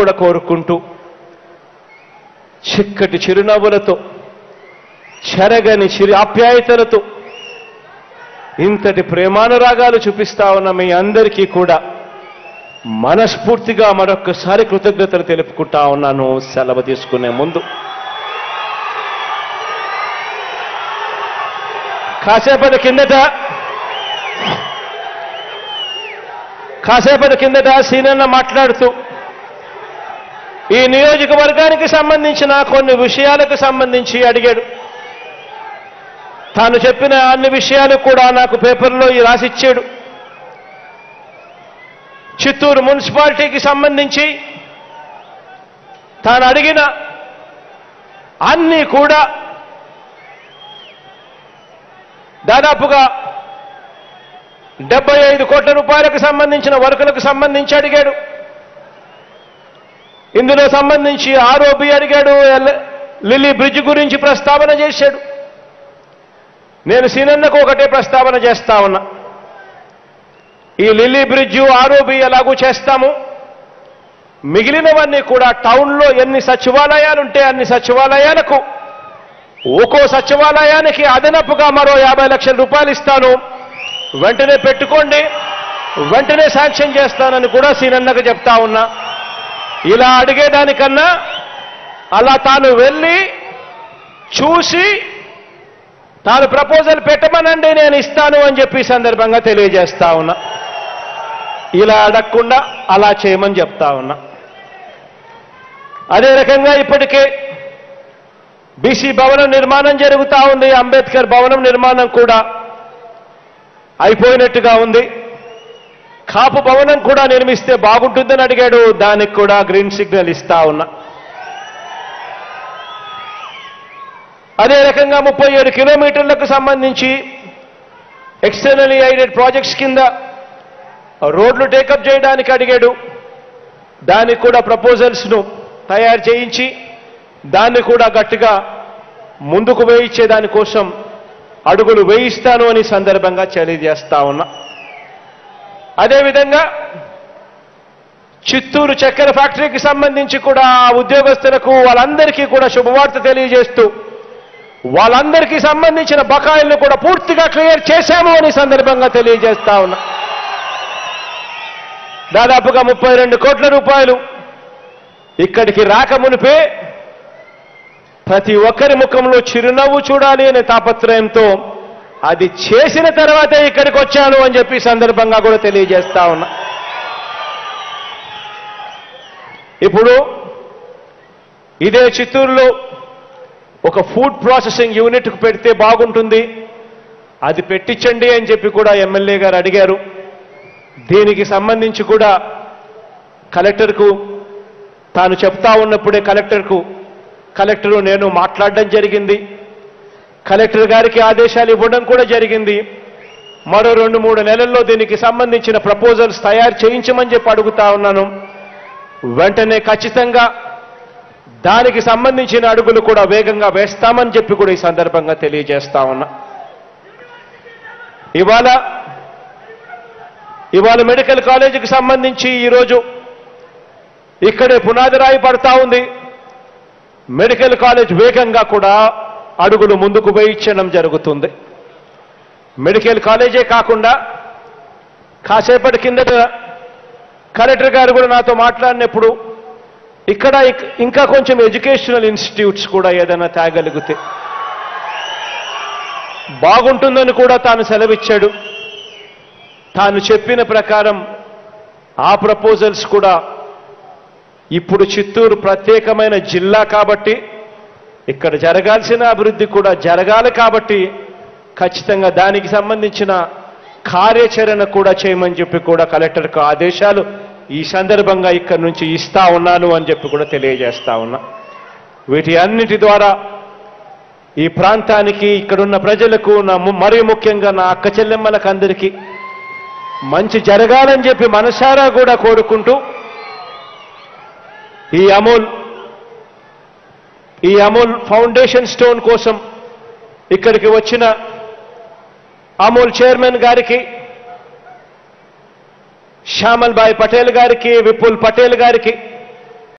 కూడా కోరుకుంటూ చిక్కటి చిరునవ్వులతో చెరగని చిరు ఆప్యాయతలతో ఇంతటి ప్రేమానురాగాలు చూపిస్తా ఉన్న మీ అందరికీ కూడా మనస్ఫూర్తిగా మరొక్కసారి కృతజ్ఞతలు తెలుపుకుంటా ఉన్నాను సెలవు తీసుకునే ముందు కాసేపటి కిందట కాసేపటి కిందట సీనన్న మాట్లాడుతూ ఈ నియోజకవర్గానికి సంబంధించిన కొన్ని విషయాలకు సంబంధించి అడిగాడు తాను చెప్పిన అన్ని విషయాలు కూడా నాకు పేపర్లో ఈ రాసిచ్చాడు చిత్తూరు మున్సిపాలిటీకి సంబంధించి తాను అడిగిన అన్ని కూడా దాదాపుగా డెబ్బై ఐదు కోట్ల రూపాయలకు సంబంధించిన వర్కులకు సంబంధించి అడిగాడు ఇందులో సంబంధించి ఆరోపి అడిగాడు ఎల్- లిల్లీ బ్రిడ్జ్ గురించి ప్రస్తావన చేశాడు నేను సీనన్నకు ఒకటే ప్రస్తావన చేస్తా ఉన్నా ఈ లిల్లీ బ్రిడ్జ్ ఆరోపి ఎలాగూ చేస్తాము మిగిలినవన్నీ కూడా టౌన్లో ఎన్ని సచివాలయాలుంటే అన్ని సచివాలయాలకు ఒక్కో సచివాలయానికి అదనపుగా మరో యాభై లక్షల రూపాయలు ఇస్తాను వెంటనే పెట్టుకోండి వెంటనే శాంక్షన్ చేస్తానని కూడా సీనన్నకు చెప్తా ఉన్నా ఇలా అడిగేదానికన్నా అలా తాను వెళ్ళి చూసి తాను ప్రపోజల్ పెట్టమనండి నేను ఇస్తాను అని చెప్పి ఈ సందర్భంగా తెలియజేస్తా ఉన్నా ఇలా అడగకుండా అలా చేయమని చెప్తా ఉన్నా అదే రకంగా ఇప్పటికే బీసీ భవనం నిర్మాణం జరుగుతా ఉంది అంబేద్కర్ భవనం నిర్మాణం కూడా అయిపోయినట్టుగా ఉంది కాపు భవనం కూడా నిర్మిస్తే బాగుంటుందని అడిగాడు దానికి కూడా గ్రీన్ సిగ్నల్ ఇస్తా ఉన్నా అదే రకంగా ముప్పై ఏడు కిలోమీటర్లకు సంబంధించి ఎక్స్టర్నలీ ఎయిడెడ్ ప్రాజెక్ట్స్ కింద రోడ్లు టేకప్ చేయడానికి అడిగాడు దానికి కూడా ప్రపోజల్స్ను తయారు చేయించి దాన్ని కూడా గట్టిగా ముందుకు వేయించే దానికోసం అడుగులు వేయిస్తాను అని సందర్భంగా తెలియజేస్తా ఉన్నా అదేవిధంగా చిత్తూరు చక్కెర ఫ్యాక్టరీకి సంబంధించి కూడా ఆ ఉద్యోగస్తులకు వాళ్ళందరికీ కూడా శుభవార్త తెలియజేస్తూ వాళ్ళందరికీ సంబంధించిన బకాయిలను కూడా పూర్తిగా క్లియర్ చేశాము అని సందర్భంగా తెలియజేస్తా ఉన్నా దాదాపుగా ముప్పై రెండు కోట్ల రూపాయలు ఇక్కడికి రాక మునిపే ప్రతి ఒక్కరి ముఖంలో చిరునవ్వు చూడాలి అనే తాపత్రయంతో అది చేసిన తర్వాతే ఇక్కడికి వచ్చాను అని చెప్పి ఈ సందర్భంగా కూడా తెలియజేస్తా ఉన్నా ఇప్పుడు ఇదే చిత్తూరులో ఒక ఫుడ్ ప్రాసెసింగ్ యూనిట్ పెడితే బాగుంటుంది అది పెట్టించండి అని చెప్పి కూడా ఎమ్మెల్యే గారు అడిగారు దీనికి సంబంధించి కూడా కలెక్టర్కు తాను చెప్తా ఉన్నప్పుడే కలెక్టర్కు కలెక్టరు నేను మాట్లాడడం జరిగింది కలెక్టర్ గారికి ఆదేశాలు ఇవ్వడం కూడా జరిగింది మరో రెండు మూడు నెలల్లో దీనికి సంబంధించిన ప్రపోజల్స్ తయారు చేయించమని చెప్పి అడుగుతా ఉన్నాను వెంటనే ఖచ్చితంగా దానికి సంబంధించిన అడుగులు కూడా వేగంగా వేస్తామని చెప్పి కూడా ఈ సందర్భంగా తెలియజేస్తా ఉన్నా ఇవాళ ఇవాళ మెడికల్ కాలేజీకి సంబంధించి ఈరోజు ఇక్కడే పునాది రాయి పడతా ఉంది మెడికల్ కాలేజ్ వేగంగా కూడా అడుగులు ముందుకు వేయించడం జరుగుతుంది మెడికల్ కాలేజే కాకుండా కాసేపటి కిందట కలెక్టర్ గారు కూడా నాతో మాట్లాడినప్పుడు ఇక్కడ ఇక్- ఇంకా కొంచెం ఎడ్యుకేషనల్ ఇన్స్టిట్యూట్స్ కూడా ఏదైనా తేగలిగితే బాగుంటుందని కూడా తాను సెలవిచ్చాడు తాను చెప్పిన ప్రకారం ఆ ప్రపోజల్స్ కూడా ఇప్పుడు చిత్తూరు ప్రత్యేకమైన జిల్లా కాబట్టి ఇక్కడ జరగాల్సిన అభివృద్ధి కూడా జరగాలి కాబట్టి ఖచ్చితంగా దానికి సంబంధించిన కార్యాచరణ కూడా చేయమని చెప్పి కూడా కలెక్టర్కు ఆదేశాలు ఈ సందర్భంగా ఇక్కడి నుంచి ఇస్తా ఉన్నాను అని చెప్పి కూడా తెలియజేస్తా ఉన్నా వీటి అన్నిటి ద్వారా ఈ ప్రాంతానికి ఇక్కడున్న ప్రజలకు నా ము- మరీ ముఖ్యంగా నా అక్క చెల్లెమ్మలకు అందరికీ మంచి జరగాలని చెప్పి మనసారా కూడా కోరుకుంటూ ఈ అమూల్ ఈ అమూల్ ఫౌండేషన్ స్టోన్ కోసం ఇక్కడికి వచ్చిన అమూల్ చైర్మన్ గారికి శ్యామల్ భాయ్ పటేల్ గారికి విపుల్ పటేల్ గారికి